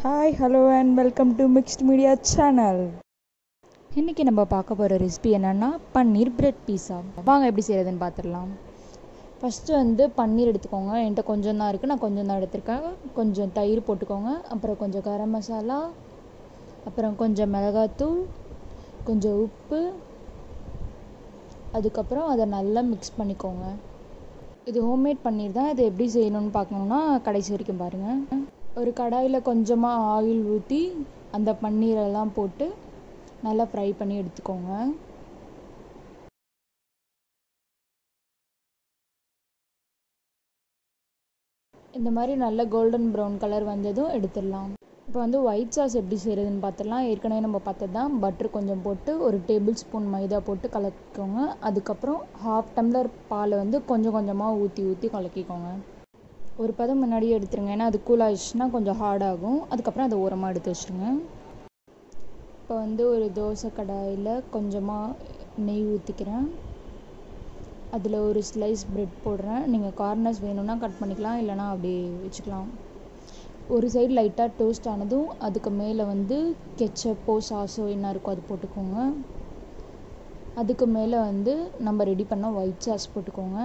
hi hello and welcome to mixed media channel இன்றைக்கி நம்ம பார்க்க போகிற ரெசிபி என்னென்னா பன்னீர் பிரெட் பீஸா வாங்க எப்படி செய்கிறதுன்னு பார்த்துடலாம் ஃபஸ்ட்டு வந்து பன்னீர் எடுத்துக்கோங்க என்கிட்ட கொஞ்சம் தான் இருக்குது நான் கொஞ்சம் தான் எடுத்திருக்கேன் கொஞ்சம் தயிர் போட்டுக்கோங்க அப்புறம் கொஞ்சம் கரம் மசாலா அப்புறம் கொஞ்சம் மிளகாத்தூள் கொஞ்சம் உப்பு அதுக்கப்புறம் அதை நல்லா மிக்ஸ் பண்ணிக்கோங்க இது ஹோம்மேட் பன்னீர் தான் இது எப்படி செய்யணும்னு பார்க்கணுன்னா கடைசி வரைக்கும் பாருங்கள் ஒரு கடாயில் கொஞ்சமாக ஆயில் ஊற்றி அந்த பன்னீரெல்லாம் போட்டு நல்லா ஃப்ரை பண்ணி எடுத்துக்கோங்க இந்த மாதிரி நல்ல கோல்டன் ப்ரௌன் கலர் வந்ததும் எடுத்துடலாம் இப்போ வந்து ஒயிட் சாஸ் எப்படி செய்கிறதுன்னு பார்த்துடலாம் ஏற்கனவே நம்ம பார்த்தது தான் பட்டர் கொஞ்சம் போட்டு ஒரு டேபிள் ஸ்பூன் மைதா போட்டு கலக்கிக்கோங்க அதுக்கப்புறம் ஹாஃப் டம்ளர் பாலை வந்து கொஞ்சம் கொஞ்சமாக ஊற்றி ஊற்றி கலக்கிக்கோங்க ஒரு பதம் முன்னாடியே எடுத்துருங்க ஏன்னா அது கூல் ஆயிடுச்சுன்னா கொஞ்சம் ஹார்டாகும் அதுக்கப்புறம் அதை ஓரமாக எடுத்து வச்சுருங்க இப்போ வந்து ஒரு தோசை கடாயில் கொஞ்சமாக நெய் ஊற்றிக்கிறேன் அதில் ஒரு ஸ்லைஸ் ப்ரெட் போடுறேன் நீங்கள் கார்னர்ஸ் வேணும்னா கட் பண்ணிக்கலாம் இல்லைனா அப்படி வச்சுக்கலாம் ஒரு சைடு லைட்டாக டோஸ்ட் ஆனதும் அதுக்கு மேலே வந்து கெச்சப்போ சாஸோ என்ன இருக்கோ அது போட்டுக்கோங்க அதுக்கு மேலே வந்து நம்ம ரெடி பண்ண ஒயிட் சாஸ் போட்டுக்கோங்க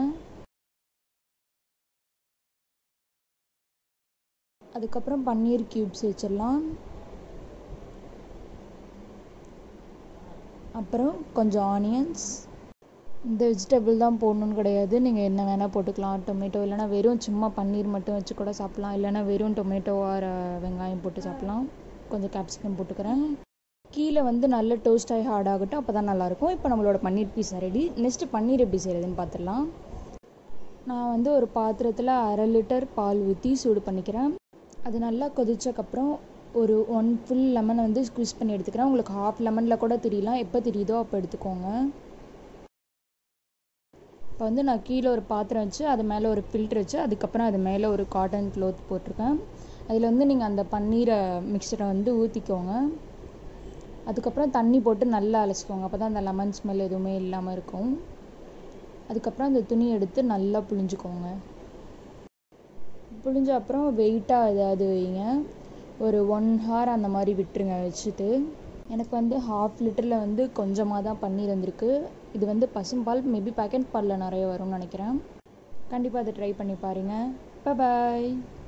அதுக்கப்புறம் பன்னீர் க்யூப்ஸ் வச்சிடலாம் அப்புறம் கொஞ்சம் ஆனியன்ஸ் இந்த வெஜிடபிள் தான் போடணுன்னு கிடையாது நீங்கள் என்ன வேணால் போட்டுக்கலாம் டொமேட்டோ இல்லைனா வெறும் சும்மா பன்னீர் மட்டும் வச்சு கூட சாப்பிட்லாம் இல்லைனா வெறும் டொமேட்டோ ஆர் வெங்காயம் போட்டு சாப்பிட்லாம் கொஞ்சம் கேப்சிகம் போட்டுக்கிறேன் கீழே வந்து நல்ல டோஸ்ட் ஆகி ஹார்ட் ஆகட்டும் அப்போ தான் நல்லாயிருக்கும் இப்போ நம்மளோட பன்னீர் பீஸா ரெடி நெக்ஸ்ட்டு பன்னீர் எப்படி செய்கிறதுன்னு பார்த்துடலாம் நான் வந்து ஒரு பாத்திரத்தில் அரை லிட்டர் பால் ஊற்றி சூடு பண்ணிக்கிறேன் அது நல்லா கொதிச்சக்கப்புறம் ஒரு ஒன் ஃபுல் லெமனை வந்து ஸ்க்வீஸ் பண்ணி எடுத்துக்கிறேன் உங்களுக்கு ஹாஃப் லெமனில் கூட தெரியலாம் எப்போ தெரியுதோ அப்போ எடுத்துக்கோங்க இப்போ வந்து நான் கீழே ஒரு பாத்திரம் வச்சு அது மேலே ஒரு ஃபில்ட்ரு வச்சு அதுக்கப்புறம் அது மேலே ஒரு காட்டன் க்ளோத் போட்டிருக்கேன் அதில் வந்து நீங்கள் அந்த பன்னீரை மிக்சரை வந்து ஊற்றிக்கோங்க அதுக்கப்புறம் தண்ணி போட்டு நல்லா அலசிக்கோங்க அப்போ தான் அந்த லெமன் ஸ்மெல் எதுவுமே இல்லாமல் இருக்கும் அதுக்கப்புறம் அந்த துணி எடுத்து நல்லா புழிஞ்சுக்கோங்க புழிஞ்ச அப்புறம் வெயிட்டாக ஏதாவது வைங்க ஒரு ஒன் ஹார் அந்த மாதிரி விட்டுருங்க வச்சுட்டு எனக்கு வந்து ஹாஃப் லிட்டரில் வந்து கொஞ்சமாக தான் பன்னீர் வந்திருக்கு இது வந்து பசும்பால் மேபி பேக்கெட் பாலில் நிறைய வரும்னு நினைக்கிறேன் கண்டிப்பாக அதை ட்ரை பண்ணி பாருங்கள் பாய்